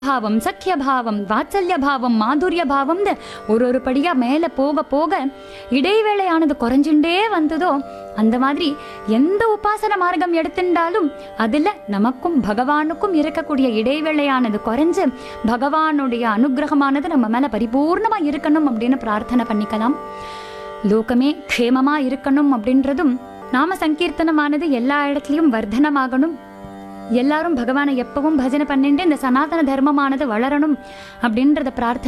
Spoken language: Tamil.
பாவம் சக்கிய பாவம் வாத்சல்ய பாவம் மாதுரிய பாவம்னு ஒரு ஒரு படியா மேல போக போக இடைவேளையானது குறைஞ்சுட்டே வந்ததோ அந்த மாதிரி எந்த உபாசன மார்க்கம் எடுத்துட்டாலும் அதுல நமக்கும் பகவானுக்கும் இருக்கக்கூடிய இடைவேளையானது குறைஞ்சு பகவானுடைய அனுகிரகமானது நம்ம மேல பரிபூர்ணமா இருக்கணும் அப்படின்னு பிரார்த்தனை பண்ணிக்கலாம் லோகமே க்ஷேமமா இருக்கணும் அப்படின்றதும் நாம சங்கீர்த்தனமானது எல்லா இடத்துலயும் வர்த்தனமாகணும் எல்லாரும் பகவானை எப்பவும் பஜனை பண்ணிட்டு இந்த சனாதன தர்மமானது வளரணும் அப்படின்றத பிரார்த்தனை